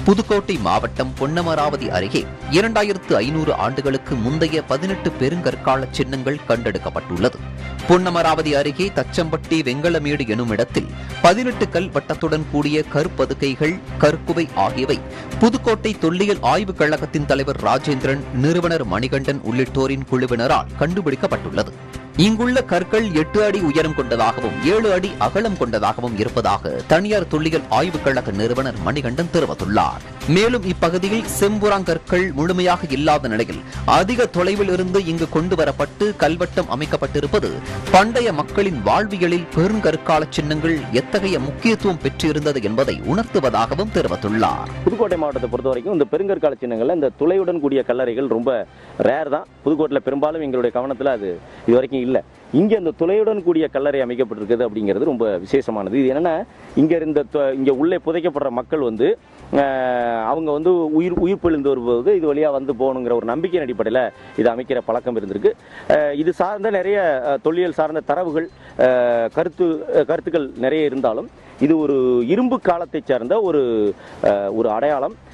புதுக்கோட்டை மாவட்டம் பொன்னமராவதி அருகே இரண்டாயிரத்து ஐநூறு ஆண்டுகளுக்கு முந்தைய பதினெட்டு பெருங்கற்கால சின்னங்கள் கண்டெடுக்கப்பட்டுள்ளது பொன்னமராவதி அருகே தச்சம்பட்டி வெங்கலமேடு எனும் இடத்தில் பதினெட்டு கல் வட்டத்துடன் கூடிய கருப்பதுக்கைகள் கற்குவை ஆகியவை புதுக்கோட்டை தொல்லியல் ஆய்வுக் கழகத்தின் தலைவர் ராஜேந்திரன் நிறுவனர் மணிகண்டன் உள்ளிட்டோரின் குழுவினரால் கண்டுபிடிக்கப்பட்டுள்ளது இங்குள்ள கற்கள் எட்டு அடி உயரம் கொண்டதாகவும் ஏழு அடி அகலம் கொண்டதாகவும் இருப்பதாக தனியார் தொல்லியல் ஆய்வுக் கழக நிறுவனர் மணிகண்டன் தெரிவித்துள்ளார் மேலும் இப்பகுதியில் செம்புறாங்கற்கள் முழுமையாக இல்லாத நிலையில் அதிக தொலைவில் இருந்து இங்கு கொண்டு வரப்பட்டு கல்வட்டம் அமைக்கப்பட்டிருப்பது பண்டைய மக்களின் வாழ்வியலில் பெருங்கற்கால சின்னங்கள் எத்தகைய முக்கியத்துவம் பெற்றிருந்தது என்பதை உணர்த்துவதாகவும் தெரிவித்துள்ளார் புதுக்கோட்டை மாவட்டத்தை பொறுத்த வரைக்கும் இந்த பெருங்கற்கால சின்னங்கள்ல இந்த துளையுடன் கூடிய கல்லறைகள் ரொம்ப ரேர் தான் புதுக்கோட்டையில் பெரும்பாலும் எங்களுடைய கவனத்தில் அது இது வரைக்கும் இல்லை இங்கே இந்த துளையுடன் கூடிய கல்லறை அமைக்கப்பட்டிருக்குது அப்படிங்கிறது ரொம்ப விசேஷமானது இது என்னன்னா இங்கே இருந்த து- இங்கே உள்ளே புதைக்கப்படுற மக்கள் வந்து ஆஹ், அவங்க வந்து உயிர் உயிர் பிழிந்து வரும்போது இது வழியாக வந்து போகணுங்கிற ஒரு நம்பிக்கையின் அடிப்படையில் இது அமைக்கிற பழக்கம் இருந்திருக்கு ஆஹ், இது சார்ந்த நிறைய ஆஹ், தொல்லியல் சார்ந்த தரவுகள் ஆஹ், கருத்து ஆஹ், கருத்துக்கள் நிறைய இருந்தாலும் இது ஒரு இரும்பு காலத்தை சார்ந்த ஒரு ஆஹ், ஒரு அடையாளம்